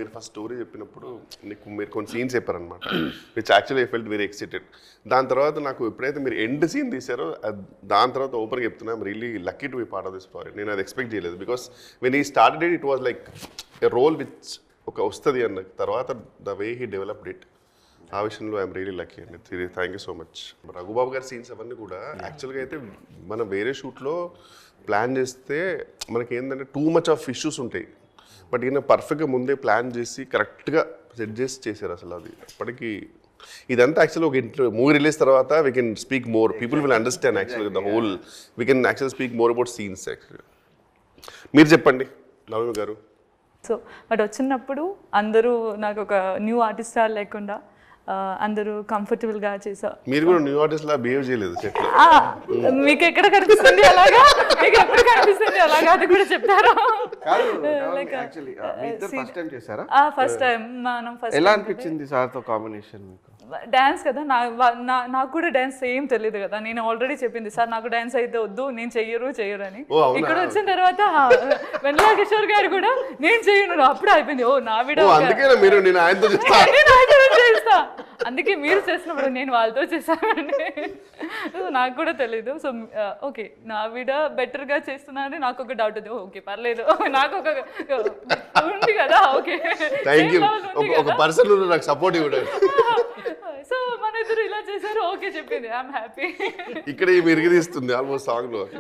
మీరు first story చెప్పినప్పుడు నీకు మీరు కొన్ని సీన్స్ చెప్పారనమాట which actually I felt very excited దాని తర్వాత నాకు ఎప్పుడైతే మీరు ఎండ్ సీన్ తీసారో అది- దాని తర్వాత ఓపెన్గా చెప్తున్నా really lucky to be part of this project నేను అది ఎక్స్పెక్ట్ చేయలేదు బికాస్ వెన్ ఈ started it was like a role which ఒక వస్తుంది అన్న తర్వాత the way he developed it ఆ విషయంలో ఐఎమ్ రియలీ లక్కీ అండి thank you so much Raghubabu గారి సీన్స్ అవన్నీ కూడా యాక్చువల్గా అయితే మనం వేరే షూట్లో ప్లాన్ చేస్తే మనకి ఏంటంటే టూ మచ్ ఆఫ్ ఇష్యూస్ ఉంటాయి బట్ ఈయన పర్ఫెక్ట్గా ముందే ప్లాన్ చేసి కరెక్ట్గా సెట్ చేసి చేశారు అసలు అది అప్పటికి ఇదంతా యాక్చువల్లీ ఒక ఇంటర్ మూవీ రిలీజ్ తర్వాత we can speak more people will understand యాక్చువల్గా the whole we can actual speak more about scenes actually మీరు చెప్పండి నవమి గారు సో బట్ వచ్చినప్పుడు అందరూ నాకు ఒక న్యూ ఆర్టిస్టా లేకుండా ఆ, అందరూ కంఫర్టబుల్గా చేసా మీరు కూడా న్యూ ఆర్టిస్ట్ లా బిహేవ్ చేయలేదు సెట్లో ఆ, మీకు ఎక్కడ కనిపిస్తుంది అలాగా మీకు ఎప్పుడు కనిపిస్తుంది అలాగా అది కూడా చెప్తారా కాదు యాక్చువల్లీ మీ ఇద్దరు ఫస్ట్ టైం చేశారా ఫస్ట్ టైం మనం ఫస్ట్ ఎలా అనిపించింది సార్తో కాంబినేషన్ మీకు డాన్స్ కదా నా వా- నా- నాకు కూడా డాన్స్ ఏం తెలియదు కదా నేను ఆల్రెడీ చెప్పింది సార్ నాకు డాన్స్ అయితే వద్దు నేను చెయ్యరు చెయ్యరు అని ఓ, అవునా? ఇక్కడ వచ్చిన తర్వాత వెన్నెల కిషోర్ గారు కూడా నేను చెయ్యను అప్పుడు అయిపోయింది ఓ నా విడ ఓ అందుకేనా మీరు నేను ఆయనతో చెప్తా నేను ఆయనతో చేస్తా అందుకే మీరు చేసినప్పుడు నేను వాళ్ళతో చేశానండి So, నాకు కూడా తెలీదు సో ఓకే నా విడ బెటర్ గా చేస్తున్నానని నాకు ఒక డౌట్ ఉంది ఓకే పర్లేదు నాకు ఒక ఉంది కదా ఓకే థ్యాంక్ యూ ఒక పర్సన్ నాకు సపోర్ట్ ఇవ్వడం సో మన ఇద్దరు ఇలా చేశారు ఓకే చెప్పింది ఐఎమ్ హ్యాపీ ఇక్కడ ఈ ఇరిగి తీస్తుంది ఆల్మోస్ట్ సాంగ్ లో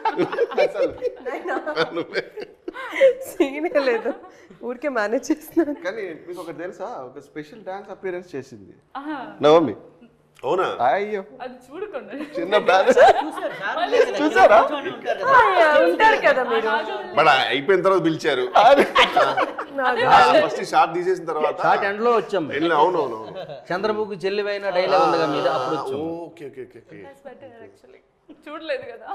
సీనే లేదు ఊరికే మేనేజ్ చేస్తున్నాను కానీ మీకు ఒకటి తెలుసా ఒక స్పెషల్ డాన్స్ అపియరెన్స్ చేసింది నవమి అవునా అయ్యో అది చూడకుండా చిన్న డాన్స్ చూసారా ఉంటారు కదా మీరు బట్ అయిపోయిన తర్వాత పిలిచారు ఫస్ట్ షార్ట్ తీసేసిన తర్వాత షార్ట్ ఎండ్ లో వచ్చాం వెళ్ళి అవును అవును చంద్రముఖి చెల్లివైన డైలాగ్ ఉంది కదా మీద అప్పుడు వచ్చాం okay okay okay okay actually చూడలేదు కదా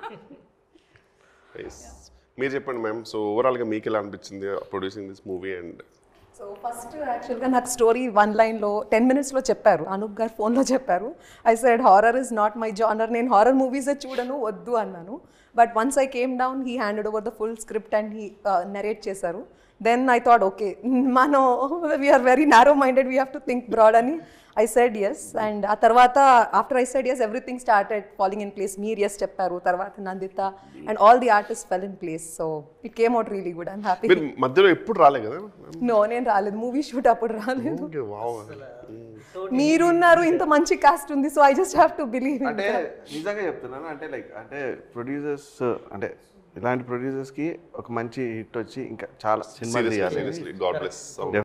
మీరు చెప్పండి మ్యామ్ సో ఓవరాల్ గా మీకు ఎలా అనిపించింది producing this movie and so first యాక్చువల్గా నాకు స్టోరీ వన్ లైన్లో టెన్ మినిట్స్లో చెప్పారు అనూప్ గారు ఫోన్లో చెప్పారు I said horror is not my genre నేను హారర్ మూవీసే చూడను వద్దు అన్నాను but once I came down he handed over the full script and he narrate చేశారు దెన్ ఐ థాట్ ఓకే మనం we're very narrow minded we have to think broad అని I said yes and ఆ తర్వాత after I said yes everything started following in place మీరు yes చెప్పారు తర్వాత Nanditha and all the artist fell in place so it came out really good I'm happy మీరు మధ్యలో ఎప్పుడు రాలే కదా నో నేను రాలేదు మూవీ షూట్ అప్పుడు రాలేదు ఓకే వావ్ మీరున్నారు ఇంత మంచి కాస్ట్ ఉంది so I just have to believe అంటే నిజంగా చెప్తున్నాను అంటే లైక్ అంటే ప్రొడ్యూసర్స్ అంటే ఇలాంటి ప్రొడ్యూసర్స్ కి ఒక మంచి హిట్ వచ్చి ఇంకా చాలా సినిమాలు తీయాలి సీరియస్లీ గాడ్ బ్లెస్